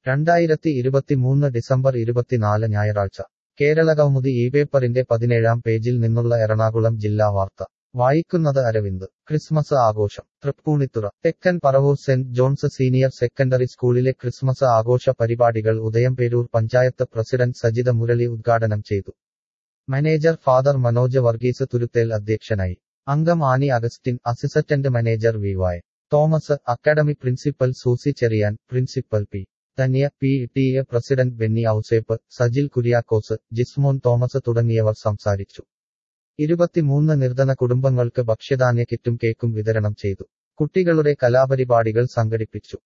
രണ്ടായിരത്തി ഇരുപത്തിമൂന്ന് ഡിസംബർ ഇരുപത്തിനാല് ഞായറാഴ്ച കേരള കൗമുദി ഈ പേപ്പറിന്റെ പതിനേഴാം പേജിൽ നിന്നുള്ള എറണാകുളം ജില്ലാ വാർത്ത വായിക്കുന്നത് അരവിന്ദ് ക്രിസ്മസ് ആഘോഷം Thrippunithura Thekkan Paravur saint John's senior secondary സ്കൂളിലെ ക്രിസ്മസ് ആഘോഷ പരിപാടികൾ ഉദയംപേരൂർ പഞ്ചായത്ത് പ്രസിഡന്റ് സജിത മുരളി ഉദ്ഘാടനം ചെയ്തു മാനേജർ ഫാദർ മനോജ് വർഗീസ് തുരുത്തേൽ അധ്യക്ഷനായി അംഗം Annie Augustine assistant manager V Y Thomas academy principal Susie Cherian principal P Dhanya P T A president Benny Ouseph Sajil Kuriakose Jismon Thomas തുടങ്ങിയവർ സംസാരിച്ചു ഇരുപത്തിമൂന്ന് നിർധന കുടുംബങ്ങൾക്ക് ഭക്ഷ്യധാന്യ കിറ്റും കേക്കും വിതരണം ചെയ്തു കുട്ടികളുടെ കലാപരിപാടികൾ സംഘടിപ്പിച്ചു